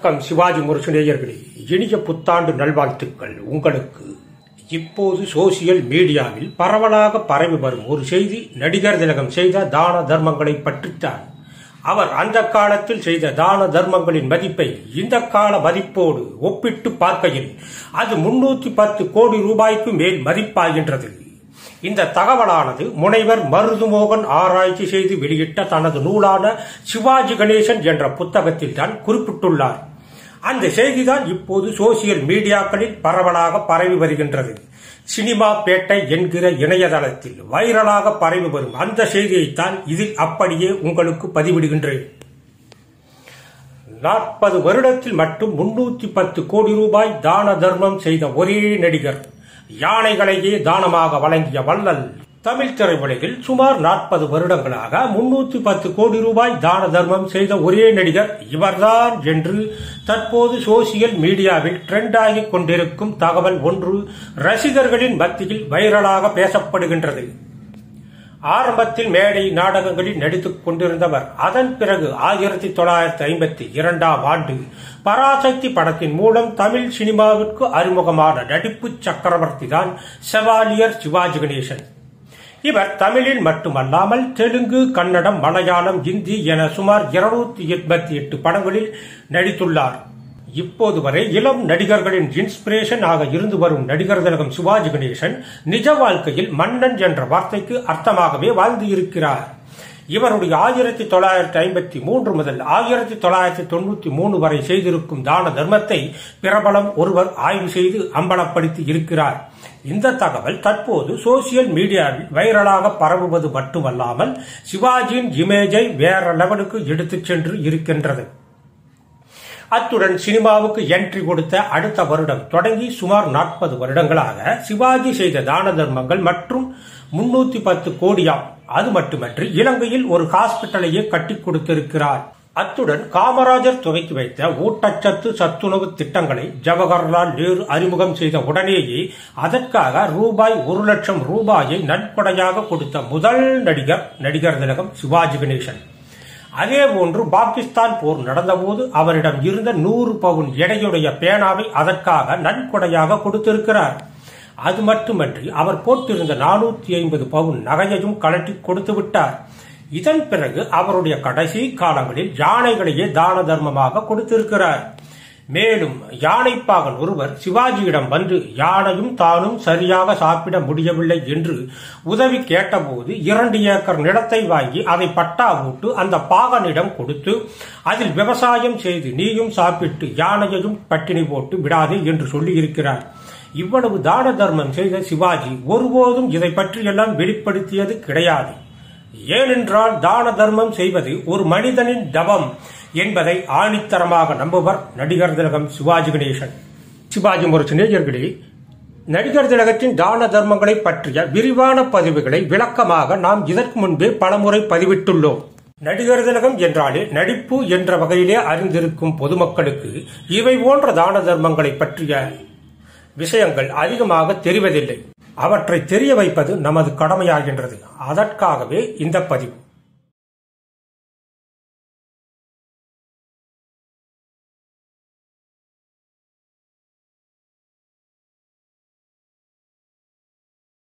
வணக்கம் சிவாஜி முரசு இனிய புத்தாண்டு நல்வாழ்த்துக்கள் உங்களுக்கு இப்போது சோசியல் மீடியாவில் பரவலாக பரவி வரும் ஒரு செய்தி நடிகர் திலகம் செய்த தான தர்மங்களை பற்றித்தான் அவர் அந்த காலத்தில் செய்த தான தர்மங்களின் மதிப்பை இந்த கால மதிப்போடு ஒப்பிட்டு பார்க்கையில் அது முன்னூத்தி பத்து கோடி ரூபாய்க்கு மேல் மதிப்பாகின்றது இந்த தகவலானது முனைவர் மருதுமோகன் ஆராய்ச்சி செய்து வெளியிட்ட தனது நூலான சிவாஜி கணேசன் என்ற புத்தகத்தில் தான் குறிப்பிட்டுள்ளார் அந்த செய்திதான் இப்போது சோசியல் மீடியாக்களில் பரவலாக பரவி வருகின்றது சினிமா பேட்டை என்கிற இணையதளத்தில் வைரலாக பரவி வரும் அந்த செய்தியைத்தான் இதில் அப்படியே உங்களுக்கு பதிவிடுகின்றேன் நாற்பது வருடத்தில் மட்டும் முன்னூத்தி பத்து கோடி ரூபாய் தான தர்மம் செய்த ஒரே நடிகர் யானைகளையே தானமாக வழங்கிய வள்ளல் தமிழ் திரையுலகில் சுமார் நாற்பது வருடங்களாக முன்னூத்தி பத்து கோடி ரூபாய் தான தர்மம் செய்த ஒரே நடிகர் இவர்தான் என்று தற்போது சோசியல் மீடியாவில் ட்ரெண்ட் ஆகிக் கொண்டிருக்கும் தகவல் ஒன்று ரசிகர்களின் மத்தியில் வைரலாக பேசப்படுகின்றது ஆரம்பத்தில் மேடை நாடகங்களில் நடித்துக் கொண்டிருந்தவர் அதன் பிறகு ஆயிரத்தி தொள்ளாயிரத்தி ஐம்பத்தி இரண்டாம் ஆண்டு பராசக்தி படத்தின் மூலம் தமிழ் சினிமாவிற்கு அறிமுகமான நடிப்பு சக்கரவர்த்தி தான் செவாலியர் சிவாஜி கணேசன் இவர் தமிழில் மட்டுமல்லாமல் தெலுங்கு கன்னடம் மலையாளம் இந்தி என சுமார் இருநூத்தி எண்பத்தி எட்டு படங்களில் நடித்துள்ளார் இப்போது வரை இளம் நடிகர்களின் இன்ஸ்பிரேஷன் ஆக இருந்து வரும் நடிகர் திலகம் சிவாஜி கணேசன் நிஜ வாழ்க்கையில் மன்னன் என்ற வார்த்தைக்கு அர்த்தமாகவே வாழ்ந்து இருக்கிறார் இவருடைய ஆயிரத்தி தொள்ளாயிரத்தி ஐம்பத்தி மூன்று முதல் ஆயிரத்தி தொள்ளாயிரத்தி தொண்ணூத்தி மூணு வரை செய்திருக்கும் தான தர்மத்தை பிரபலம் ஒருவர் ஆய்வு செய்து அம்பலப்படுத்தி இருக்கிறார் இந்த தகவல் தற்போது சோசியல் மீடியாவில் வைரலாக பரவுவது மட்டுமல்லாமல் சிவாஜியின் இமேஜை வேற லெவலுக்கு எடுத்துச் சென்று இருக்கின்றது அத்துடன் சினிமாவுக்கு என்ட்ரி கொடுத்த அடுத்த வருடம் தொடங்கி சுமார் நாற்பது வருடங்களாக சிவாஜி செய்த தான தர்மங்கள் மற்றும் முன்னூத்தி பத்து கோடியாம் அது மட்டுமன்றி இலங்கையில் ஒரு ஹாஸ்பிட்டலையே கட்டி கொடுத்திருக்கிறார் அத்துடன் காமராஜர் துவக்கி வைத்த ஊட்டச்சத்து சத்துணவு திட்டங்களை ஜவஹர்லால் நேரு அறிமுகம் செய்த உடனேயே அதற்காக ரூபாய் ஒரு லட்சம் ரூபாயை நன்கொடையாக கொடுத்த முதல் நடிகர் நடிகர் திலகம் சிவாஜி கணேசன் அதே போன்று பாகிஸ்தான் போர் நடந்தபோது அவரிடம் இருந்த நூறு பவுன் எடையுடைய பேனாவை அதற்காக நன்கொடையாக கொடுத்திருக்கிறார் அது மட்டுமன்றி அவர் போட்டிருந்த நானூத்தி ஐம்பது பவுன் நகையையும் கலட்டி கொடுத்து விட்டார் இதன் பிறகு அவருடைய கடைசி காலங்களில் யானைகளையே தான தர்மமாக கொடுத்திருக்கிறார் மேலும் யானைப்பாகன் ஒருவர் சிவாஜியிடம் வந்து யானையும் தானும் சரியாக சாப்பிட முடியவில்லை என்று உதவி கேட்டபோது இரண்டு ஏக்கர் நிலத்தை வாங்கி அதை பட்டா போட்டு அந்த பாகனிடம் கொடுத்து அதில் விவசாயம் செய்து நீயும் சாப்பிட்டு யானையையும் பட்டினி போட்டு விடாதே என்று சொல்லி இருக்கிறார் இவ்வளவு தான தர்மம் செய்த சிவாஜி ஒருபோதும் இதை பற்றியெல்லாம் வெளிப்படுத்தியது கிடையாது ஏனென்றால் தான தர்மம் செய்வது ஒரு மனிதனின் தவம் என்பதை ஆணித்தரமாக நம்புவர் நடிகர் திலகம் சிவாஜி கணேசன் சிவாஜி முரசு நேயர்களே நடிகர் திலகத்தின் தான தர்மங்களை பற்றிய விரிவான பதிவுகளை விளக்கமாக நாம் இதற்கு முன்பே பலமுறை பதிவிட்டுள்ளோம் நடிகர் திலகம் என்றாலே நடிப்பு என்ற வகையிலே அறிந்திருக்கும் பொதுமக்களுக்கு இவை போன்ற தான தர்மங்களை பற்றிய விஷயங்கள் அதிகமாக தெரிவதில்லை அவற்றை தெரிய வைப்பது நமது கடமையாகின்றது அதற்காகவே இந்த பதிவு